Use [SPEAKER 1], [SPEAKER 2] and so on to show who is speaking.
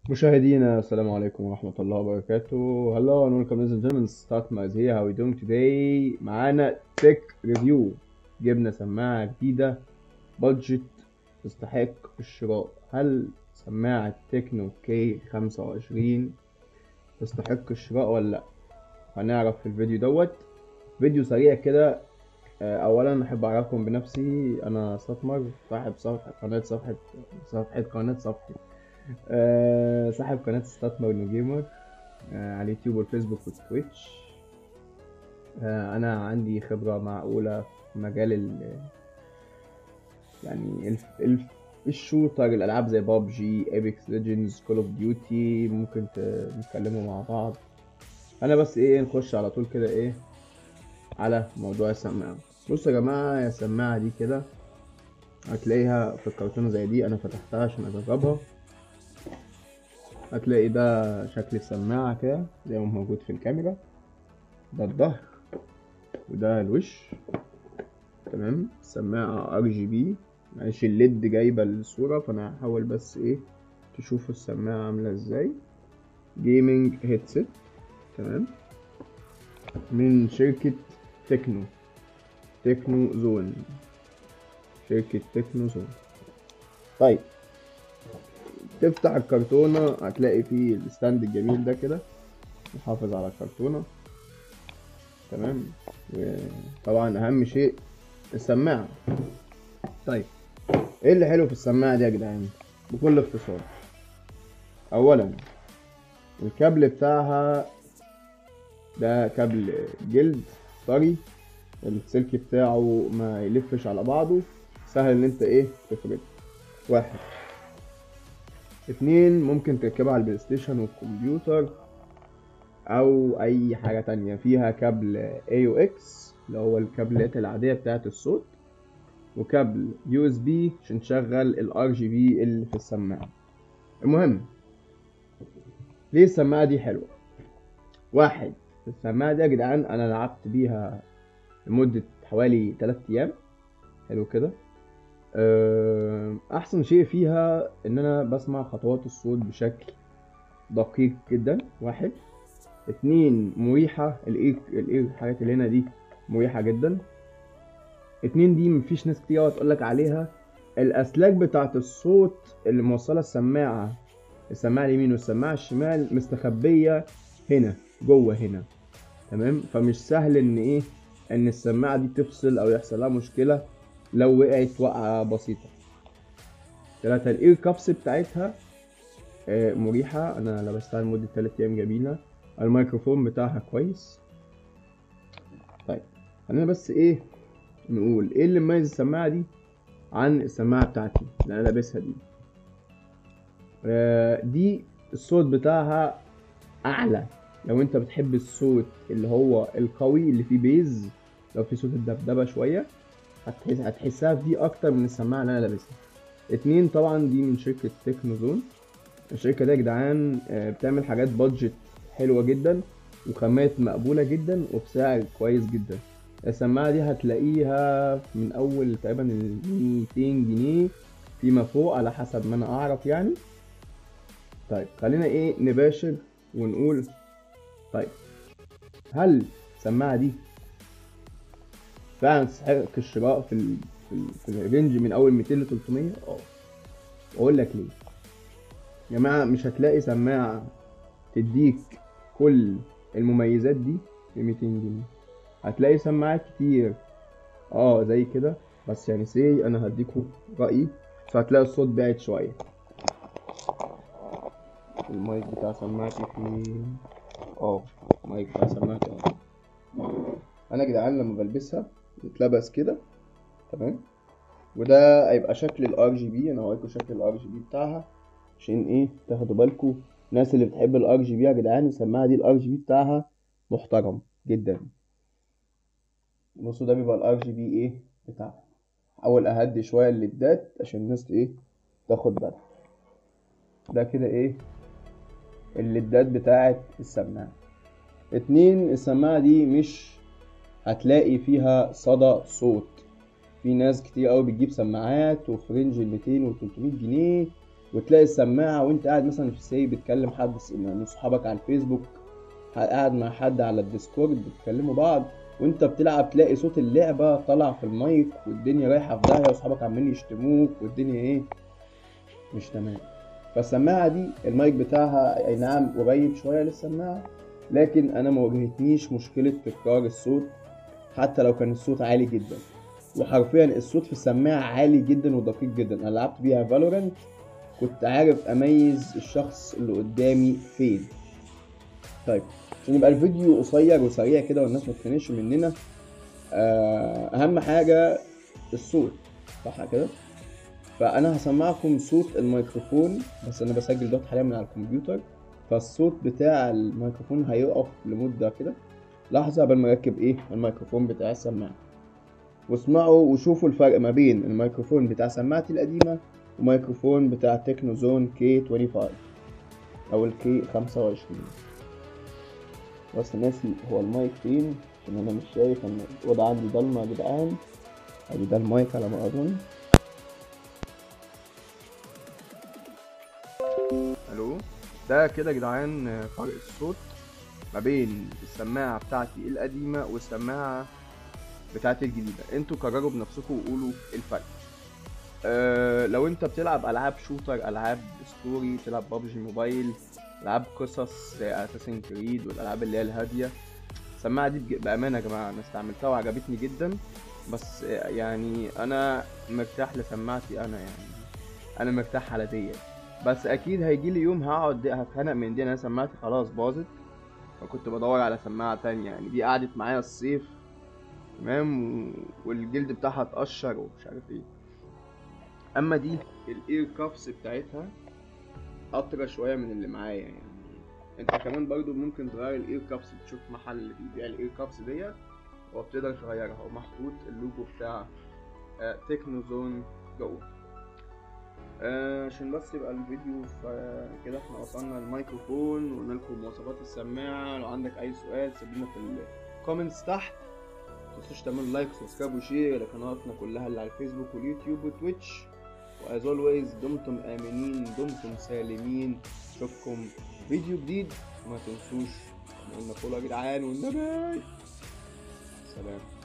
[SPEAKER 1] مشاهدينا السلام عليكم ورحمة الله وبركاته Hello and welcome ladies and gentlemen Statma is here how are we doing today معانا تك ريفيو جبنا سماعة جديدة بادجت تستحق الشراء هل سماعة تكنو كي 25 تستحق الشراء ولا لا هنعرف في الفيديو دوت فيديو سريع كده آه، اولا احب اعرفكم بنفسي انا ستمر صاحب صفحة قناة صفحة صفحة قناة صفحة آه، صاحب قناة ستاتمر نو جيمر آه، على اليوتيوب والفيسبوك والتويتش آه، أنا عندي خبرة معقولة في مجال ال يعني الف... الف... الشوتر الألعاب زي بابجي ايبكس ليجندز كول اوف ديوتي ممكن ت- نتكلموا مع بعض أنا بس إيه نخش على طول كده إيه على موضوع السماعة بصوا يا جماعة يا السماعة دي كده هتلاقيها في الكرتونة زي دي أنا فتحتها عشان أجربها هتلاقي ده شكل السماعة كده زي ما موجود في الكاميرا ده الظهر وده الوش تمام السماعة ار جي بي معلش الليد جايبة الصورة فانا هحاول بس ايه تشوفوا السماعة عاملة ازاي جيمنج هيدسيت تمام من شركة تكنو تكنو زون شركة تكنو زون طيب تفتح الكرتونة هتلاقي فيه الستاند الجميل ده كده محافظ على الكرتونة تمام وطبعا أهم شيء السماعة طيب ايه اللي حلو في السماعة دي يا جدعان بكل اختصار أولا الكابل بتاعها ده كابل جلد طري السلك بتاعه ما يلفش على بعضه سهل ان انت ايه تفرده واحد اتنين ممكن تركبها على البلاي ستيشن والكمبيوتر او اي حاجة تانية فيها كابل AUX اللي هو الكابلات العادية بتاعة الصوت وكابل USB عشان تشغل ال RGB اللي في السماعة المهم ليه السماعة دي حلوة واحد السماعة دي يا جدعان انا لعبت بيها لمدة حوالي 3 ايام حلو كده آه، احسن شيء فيها ان انا بسمع خطوات الصوت بشكل دقيق جدا واحد اتنين مريحة الايه الايه الحاجات اللي هنا دي مريحة جدا اتنين دي مفيش ناس كتير تقولك عليها الاسلاك بتاعت الصوت اللي موصلة السماعة السماعة اليمين والسماعة الشمال مستخبية هنا جوه هنا تمام فمش سهل ان ايه ان السماعة دي تفصل او يحصل لها مشكلة لو وقعت وقعة بسيطة تلاتة الاير كابس بتاعتها آه، مريحة انا لبستها لمدة تلات ايام جميلة الميكروفون بتاعها كويس طيب خلينا بس ايه نقول ايه اللي مميز السماعة دي عن السماعة بتاعتي اللي انا لابسها دي آه، دي الصوت بتاعها اعلى لو انت بتحب الصوت اللي هو القوي اللي فيه بيز لو في صوت الدبدبة شوية هتحس هتحسها في دي اكتر من السماعه اللي انا لابسها اتنين طبعا دي من شركه تكنو زون الشركه دي يا جدعان آه، بتعمل حاجات بادجت حلوه جدا وخامات مقبوله جدا وبسعر كويس جدا السماعه دي هتلاقيها من اول تقريبا ال 200 جنيه فيما فوق على حسب ما انا اعرف يعني طيب خلينا ايه نباشر ونقول طيب هل السماعه دي فعلا تستحق الشراء في ال... في, ال... في الرينج من اول 200 ل 300 اه اقول لك ليه يا جماعه مش هتلاقي سماعه تديك كل المميزات دي ب 200 جنيه هتلاقي سماعات كتير اه زي كده بس يعني سي انا هديكوا رايي فهتلاقي الصوت بعد شويه المايك بتاع سماعتي فين اه المايك بتاع سماعتي اه انا يا جدعان لما بلبسها بتلبس كده تمام وده هيبقى شكل الار جي بي انا هوريكم شكل الار جي بي بتاعها عشان ايه تاخدوا بالكم الناس اللي بتحب الار جي بي يا جدعان السماعه دي الار جي بي بتاعها محترم جدا بصوا ده بيبقى الار جي بي ايه بتاعها احاول اهدي شويه الليدات عشان الناس ايه تاخد بالها ده كده ايه الليدات بتاعت السماعه اتنين السماعه دي مش هتلاقي فيها صدى صوت في ناس كتير قوي بتجيب سماعات وفي رينج ال 200 و 300 جنيه وتلاقي السماعه وانت قاعد مثلا في سي بتكلم حد من صحابك على الفيسبوك قاعد مع حد على الديسكورد بتكلموا بعض وانت بتلعب تلاقي صوت اللعبه طالع في المايك والدنيا رايحه في داهيه واصحابك عمالين يشتموك والدنيا ايه مش تمام فالسماعه دي المايك بتاعها اي نعم قريب شويه للسماعه لكن انا ما واجهتنيش مشكله تكرار الصوت حتى لو كان الصوت عالي جدا وحرفيا الصوت في السماعه عالي جدا ودقيق جدا انا لعبت بيها فالورنت كنت عارف اميز الشخص اللي قدامي فين طيب عشان يبقى الفيديو قصير وسريع كده والناس ما تتخانقش مننا آه، اهم حاجه الصوت صح كده فانا هسمعكم صوت الميكروفون بس انا بسجل دلوقتي حاليا من على الكمبيوتر فالصوت بتاع الميكروفون هيقف لمده كده لحظه قبل ما اركب ايه الميكروفون بتاع السماعه واسمعوا وشوفوا الفرق ما بين الميكروفون بتاع سماعتي القديمه وميكروفون بتاع تكنو زون كي 25 او الكي 25 بس ناسي هو المايك فين عشان انا مش شايف ان الاوضه عندي ضلمه يا جدعان ادي ده المايك على ما اظن الو ده كده يا جدعان فرق الصوت ما بين السماعه بتاعتي القديمه والسماعه بتاعتي الجديده انتوا قرروا بنفسكم وقولوا الفرق أه لو انت بتلعب العاب شوتر العاب ستوري تلعب بابجي موبايل العاب قصص زي اساسن كريد والالعاب اللي هي الهاديه السماعه دي بج- بامانه يا جماعه انا استعملتها وعجبتني جدا بس يعني انا مرتاح لسماعتي انا يعني انا مرتاح على ديت بس اكيد هيجي لي يوم هقعد هتخانق من دي انا سماعتي خلاص باظت فكنت بدور على سماعه تانية يعني دي قعدت معايا الصيف تمام و- والجلد بتاعها اتقشر ومش عارف ايه اما دي الاير كافس بتاعتها اطرى شويه من اللي معايا يعني انت كمان برضو ممكن تغير الاير كابس تشوف محل بيبيع الاير كابس ديت وبتقدر تغيرها ومحطوط اللوجو بتاع آه، تكنو زون جوه آه، عشان بس يبقى الفيديو ف- كده احنا وصلنا للميكروفون وقلنا لكم مواصفات السماعه لو عندك اي سؤال سيب لنا في الكومنتس تحت متنسوش تعملوا لايك وسبسكرايب وشير لقنواتنا كلها اللي على الفيسبوك واليوتيوب وتويتش وأز اولويز دمتم آمنين دمتم سالمين أشوفكم فيديو جديد وما تنسوش قلنا فولو يا جدعان والنبي سلام